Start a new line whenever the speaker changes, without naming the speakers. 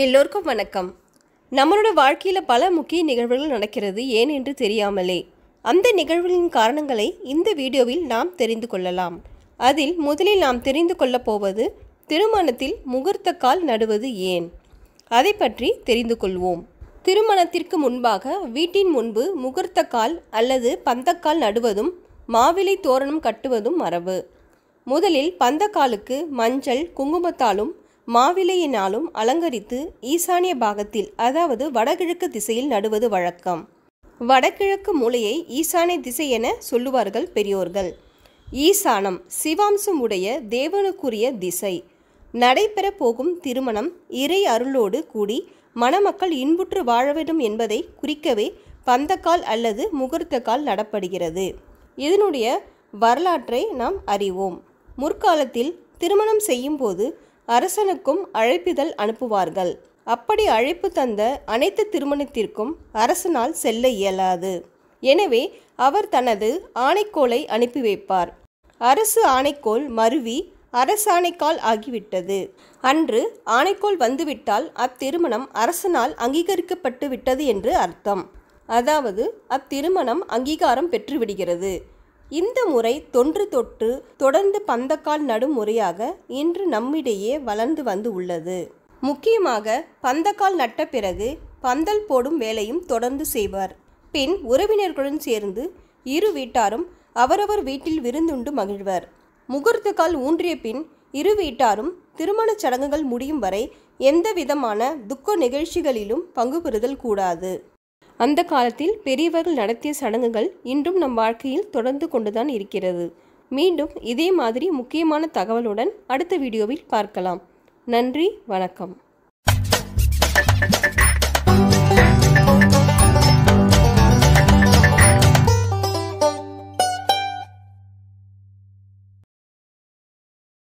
எல்லோருக்கும் வணக்கம் நம்மளோட வாழ்க்கையில் பல முக்கிய நிகழ்வுகள் நடக்கிறது ஏன் என்று தெரியாமலே அந்த நிகழ்வுகளின் காரணங்களை இந்த வீடியோவில் நாம் தெரிந்து கொள்ளலாம் அதில் முதலில் நாம் தெரிந்து கொள்ளப் போவது திருமணத்தில் முகூர்த்த கால் நடுவது ஏன் அதை பற்றி தெரிந்து கொள்வோம் திருமணத்திற்கு முன்பாக வீட்டின் முன்பு முகூர்த்த கால் அல்லது பந்தக்கால் நடுவதும் மாவிலை தோரணம் கட்டுவதும் மரபு முதலில் பந்தக்காலுக்கு மஞ்சள் குங்குமத்தாலும் மாவிலையினாலும் அலங்கரித்து ஈசானிய பாகத்தில் அதாவது வடகிழக்கு திசையில் நடுவது வழக்கம் வடகிழக்கு மூலையை ஈசானிய திசை என சொல்லுவார்கள் பெரியோர்கள் ஈசானம் சிவாம்சம் உடைய தேவனுக்குரிய திசை நடைபெற போகும் திருமணம் இறை அருளோடு கூடி மணமக்கள் இன்புற்று வாழ வேண்டும் என்பதை குறிக்கவே பந்தக்கால் அல்லது முகூர்த்தக்கால் நடப்படுகிறது இதனுடைய வரலாற்றை நாம் அறிவோம் முற்காலத்தில் திருமணம் செய்யும்போது அரசனுக்கும் அழைப்பிதழ் அனுப்புவார்கள் அப்படி அழைப்பு தந்த அனைத்து திருமணத்திற்கும் அரசனால் செல்ல இயலாது எனவே அவர் தனது ஆணைக்கோலை அனுப்பி வைப்பார் அரசு ஆணைக்கோல் மருவி அரசாணைக்கால் ஆகிவிட்டது அன்று ஆணைக்கோல் வந்துவிட்டால் அத்திருமணம் அரசனால் அங்கீகரிக்கப்பட்டு விட்டது என்று அர்த்தம் அதாவது அத்திருமணம் அங்கீகாரம் பெற்றுவிடுகிறது இந்த முறை தொன்று தொட்டு தொடர்ந்து பந்தக்கால் நடும் முறையாக இன்று நம்மிடையே வளர்ந்து வந்து உள்ளது முக்கியமாக பந்தக்கால் நட்ட பிறகு பந்தல் போடும் வேலையும் தொடர்ந்து செய்வார் பின் உறவினர்களுடன் சேர்ந்து இரு வீட்டாரும் அவரவர் வீட்டில் விருந்துண்டு மகிழ்வர் முகூர்த்த கால் ஊன்றிய பின் இரு வீட்டாரும் திருமணச் சடங்குகள் முடியும் வரை எந்த விதமான துக்க நிகழ்ச்சிகளிலும் பங்கு பெறுதல் கூடாது அந்த காலத்தில் பெரியவர்கள் நடத்திய சடங்குகள் இன்றும் நம் வாழ்க்கையில் தொடர்ந்து கொண்டுதான் இருக்கிறது மீண்டும் இதே மாதிரி முக்கியமான தகவலுடன் அடுத்த வீடியோவில் பார்க்கலாம் நன்றி வணக்கம்